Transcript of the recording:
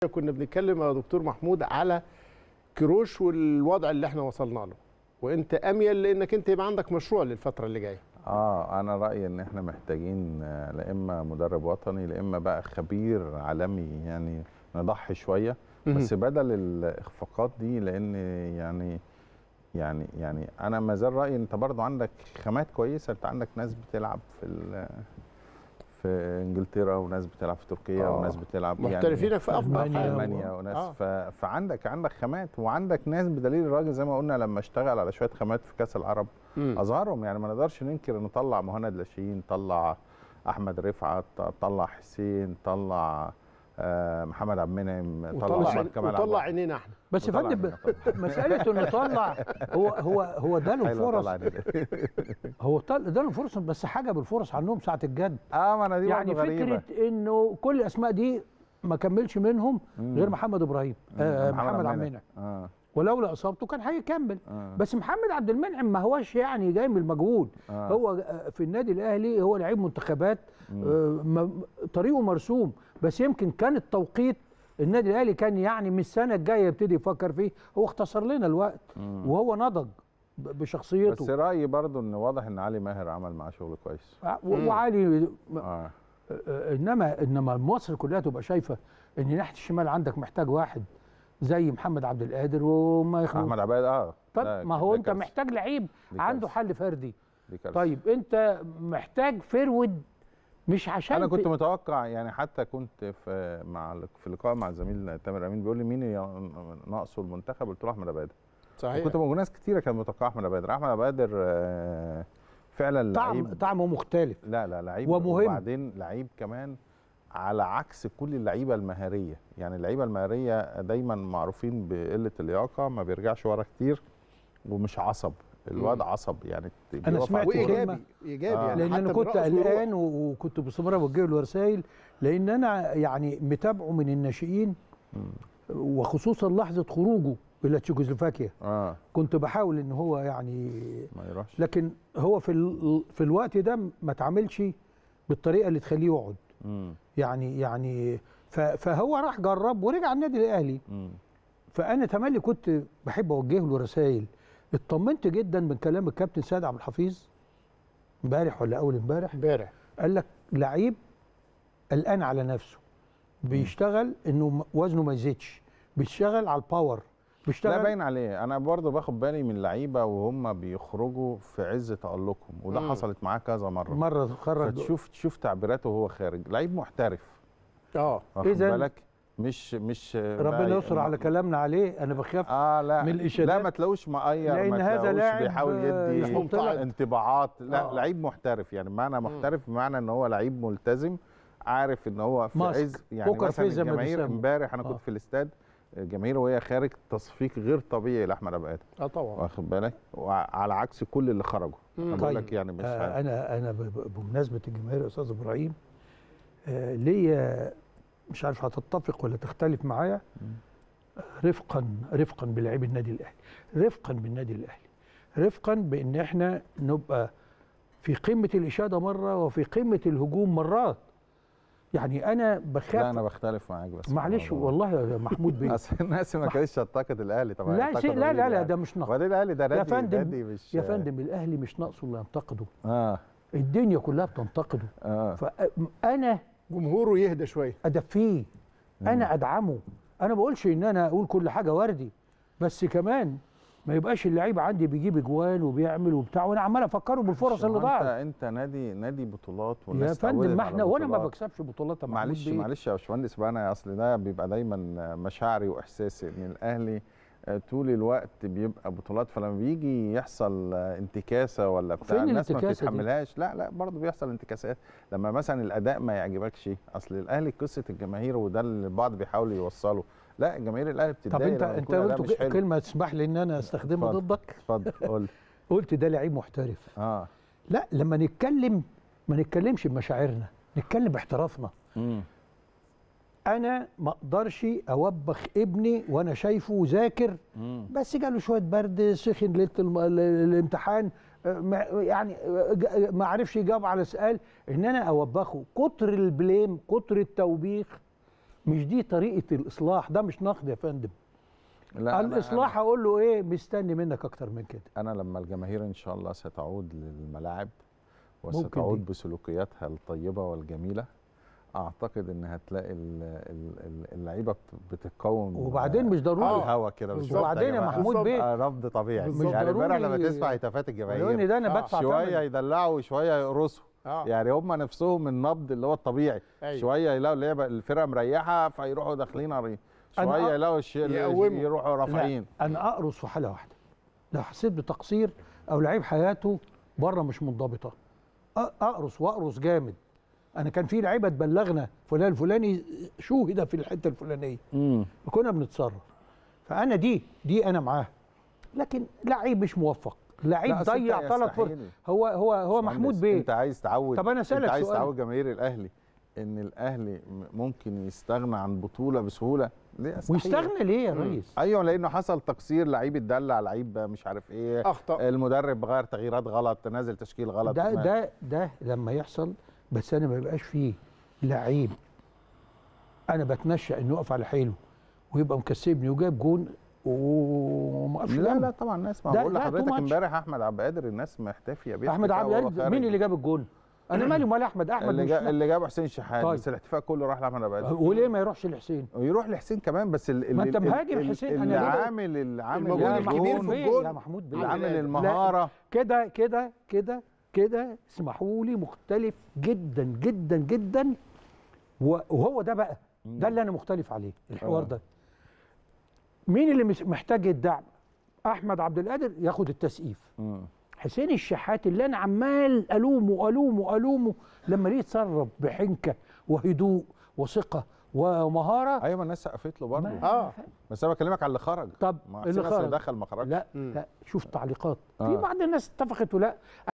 كنا بنتكلم يا دكتور محمود على كروش والوضع اللي احنا وصلنا له وانت اميل لانك انت يبقى عندك مشروع للفتره اللي جايه اه انا رايي ان احنا محتاجين آه، لا اما مدرب وطني لا اما بقى خبير عالمي يعني نضحي شويه بس بدل الاخفاقات دي لان يعني يعني يعني انا ما زال رايي انت برضو عندك خامات كويسه انت عندك ناس بتلعب في ال- في انجلترا وناس بتلعب في تركيا آه. وناس بتلعب محترفينك في افضل ألمانيا حاجة. المانيا وناس آه. ف... فعندك عندك خامات وعندك ناس بدليل الراجل زي ما قلنا لما اشتغل على شويه خامات في كاس العرب مم. اظهرهم يعني ما نقدرش ننكر ان طلع مهند لاشين طلع احمد رفعت طلع حسين طلع آه، محمد عبد المنعم طلع وطلع احمد كمال وطلع عبد عينينا احنا بس يا وطلع فندم منها طبعاً. مساله انه طلع هو هو هو ده له حلو فرص طلع عينينا. هو طل- ده له فرص بس حجب الفرص عنهم ساعه الجد اه ما انا دي يعني برضه غريبه فكره انه كل الاسماء دي ما كملش منهم مم. غير محمد ابراهيم آه محمد محمد عبد عبد المنعم. المنعم اه ولولا اصابته كان هيكمل آه. بس محمد عبد المنعم ما هوش يعني جاي من المجهود آه. هو آه، في النادي الاهلي هو لعيب منتخبات آه، م- طريقه مرسوم بس يمكن كان التوقيت النادي الاهلي كان يعني من السنه الجايه يبتدي يفكر فيه هو اختصر لنا الوقت وهو نضج ب- بس بشخصيته رايي برضه ان واضح ان علي ماهر عمل معاه شغل كويس آه، و- وعلي اه آه، انما انما مصر كلها تبقى شايفه ان ناحيه الشمال عندك محتاج واحد زي محمد عبد القادر وما يخلو احمد عباد اه طب ده- ما هو ده انت كارثة. محتاج لعيب دي عنده كارثة. حل فردي دي كارثة. طيب انت محتاج فرود مش عشان انا كنت ت- متوقع يعني حتى كنت في مع في لقاء مع الزميل تامر امين بيقول لي مين ي- ناقصه المنتخب قلت له احمد عباده صحيح كنت موجود ناس كتيره كانت متوقعه احمد عباده احمد عباده آه، فعلا طعم لعيب طعمه مختلف لا لا لعيب ومهم. وبعدين لعيب كمان على عكس كل اللعيبه المهاريه يعني اللعيبه المهاريه دايما معروفين بقله اللياقه ما بيرجعش ورا كتير ومش عصب الواد عصب يعني أنا بيقف سمعت على الكورة. وايجابي ايجابي آه. يعني لان انا حتى كنت بالرأس والروح. قلقان و- وكنت باستمرار بوجه له رسائل لان انا يعني متابعه من الناشئين وخصوصا لحظه خروجه الى تشيكوسلوفاكيا اه كنت بحاول ان هو يعني ما يروحش لكن هو في ال- في الوقت ده ما اتعاملش بالطريقه اللي تخليه يقعد مم. يعني يعني ف- فهو راح جرب ورجع النادي الاهلي مم. فانا تملي كنت بحب اوجه له رسائل اطمنت جدا من كلام الكابتن سيد عبد الحفيظ امبارح ولا اول امبارح امبارح قال لك لعيب قلقان على نفسه بيشتغل انه م- وزنه ما يزيدش بيشتغل علل الباور لا بيشتغل باين عليه انا برضه باخد بالي من اللعيبه وهم بيخرجوا في عز تالقهم وده مم. حصلت معاه كذا مره مره خرج فتشوف تشوف تعبيراته وهو خارج لعيب محترف اه واخد إذن- بالك مش مش ربنا بقى- يستر على ما- كلامنا عليه انا بخاف اه لا من الإشادات. لا ما تلاقوش مقير لأن ما هذا تلاقوش لاعب، بيحاول آه، يدي يحط لك- انطباعات لا آه. لعيب محترف يعني معنى محترف بمعنى ان هو لعيب ملتزم عارف ان هو في ماسك، عز يعني بوكر مثلا فيس زي ما الجماهير بيسموا. امبارح انا آه. كنت في الاستاد الجماهير وهي خارج تصفيق غير طبيعي لاحمد ابو ادم اه طبعا واخد بالك وعلى عكس كل اللي خرجوا انا بقول لك يعني مش آه عارف. انا انا ب- ب- بمناسبه الجماهير يا استاذ ابراهيم آه ليا مش عارف هتتفق ولا تختلف معايا رفقا رفقا بلاعبي النادي الاهلي رفقا بالنادي الاهلي رفقا بان احنا نبقى في قمه الاشاده مره وفي قمه الهجوم مرات يعني انا بخاف لا انا بختلف معاك بس في معلش الموضوع. والله يا محمود بيه اصل الناس ما كانتش تنتقد الاهلي طبعا لا شيء لا لا لا ده مش نقد وبعدين الاهلي ده يا نادي فندم نادي مش يا فندم الاهلي مش ناقصه اللي ينتقده اه الدنيا كلها بتنتقده اه فانا جمهوره يهدى شويه ادفيه انا ادعمه انا ما بقولش ان انا اقول كل حاجه وردي بس كمان ما يبقاش اللعيب عندي بيجيب اجوان وبيعمل وبتاع وانا عمال افكره بالفرص اللي انت ضاعت انت نادي نادي بطولات يا والناس اتعودت فندم ما على احنا وانا ما بطولات. بكسبش بطولات يا محمود معلش بيه. معلش يا باشمهندس بقى انا اصل ده بيبقى دايما مشاعري واحساسي ان الاهلي آه، طول الوقت بيبقى بطولات فلما بيجي يحصل آه، انتكاسه ولا بتاع فين الناس ما الانتكاسة دي؟ بتتحملهاش لا لا برضه بيحصل انتكاسات لما مثلا الاداء ما يعجبكش اصل الاهلي قصه الجماهير وده اللي البعض بيحاول يوصله لا جماهير الاهلي طب بتتضايق انت لما انت يكون الأداء قلت مش حلو. كلمه تسمح لي ان انا استخدمها اتفضل. ضدك اتفضل قول قلت ده لعيب محترف اه لا لما نتكلم ما نتكلمش بمشاعرنا نتكلم باحترافنا امم انا ما اقدرش اوبخ ابني وانا شايفه ذاكر امم بس جاله شويه برد سخن ليله الم- ال- الامتحان آه، ما- يعني آه، ج- ما عرفش يجاوب على سؤال ان انا اوبخه كتر البليم كتر التوبيخ مش دي طريقه الاصلاح ده مش نقد يا فندم لا أنا- الاصلاح اقول له ايه مستني منك اكتر من كده انا لما الجماهير ان شاء الله ستعود للملاعب ممكن وستعود دي. بسلوكياتها الطيبه والجميله اعتقد ان هتلاقي ال- ال- ال- اللعيبه بت- بتتقوم وبعدين مش على ضروري الهوا كده بالظبط. بالظبط وبعدين يا محمود بيه آه، رفض طبيعي بالظبط. يعني امبارح ضروري- لما تسمع هتافات لان الجماهير ده انا آه، بدفع شويه ثمن. يدلعوا وشويه يقرصوا اه يعني هم نفسهم النبض اللي هو الطبيعي أيوة. شويه يلاقوا اللعبه الفرقه مريحه فيروحوا داخلين عريض أنا شويه أ- يلاقوا الش... يقوموا. يروحوا رافعين لا انا اقرص في حاله واحده لو حسيت بتقصير او لعيب حياته بره مش منضبطه أ- اقرص واقرص جامد انا كان في لعيبه تبلغنا فلان الفلاني شوهد في الحته الفلانيه وكنا بنتصرف فانا دي دي انا معاها لكن لعيب مش موفق لعيب لا، أصل أنت ضيع ثلاث فرص يستحيل. هو هو هو محمود مهندس، بيه انت عايز تعود طب أنا أسألك انت عايز سؤال. تعود جماهير الاهلي ان الاهلي م- ممكن يستغنى عن بطوله بسهوله ليه أستحيل. ويستغنى ليه يا ريس ايوه لانه حصل تقصير لعيب اتدلع لعيب مش عارف ايه اخطا المدرب غير تغييرات غلط نازل تشكيل غلط ده ما- ده ده لما يحصل بس انا ما يبقاش فيه لعيب انا بتنشأ انه يقف على حيله ويبقى مكسبني وجاب جون وما وقفش لا جنبه. لا طبعا الناس ما ده- بقول ده لحضرتك too much. امبارح احمد عبد القادر الناس محتفيه بيه احمد عبد القادر مين اللي جاب الجون؟ انا مالي ومال احمد احمد اللي, مش جا... اللي جابه حسين شحات طيب. بس الاحتفاء كله راح لاحمد عبد القادر وليه ما يروحش لحسين؟ ويروح لحسين كمان بس ال... ما ال- أنت ال- مهاجم ال- حسين، أنا اللي ليه بقول- عامل اللي عامل المجهود يا الكبير محمود في بيه الجون. يا محمود بيه اللي عامل لا. المهاره كده كده كده كده اسمحوا لي مختلف جدا جدا جدا و- وهو ده بقى ده اللي انا مختلف عليه الحوار آه. ده مين اللي مش- محتاج الدعم احمد عبد القادر ياخد التسقيف مم. حسين الشحات اللي انا عمال الومه الومه الومه لما ليه يتصرف بحنكه وهدوء وثقه ومهاره ايوه ما الناس سقفت له برضه ما- اه بس انا بكلمك على اللي خرج طب ما اللي حسين أصل خرج دخل ما خرجش لا مم. لا شوف تعليقات في آه. بعض الناس اتفقت ولا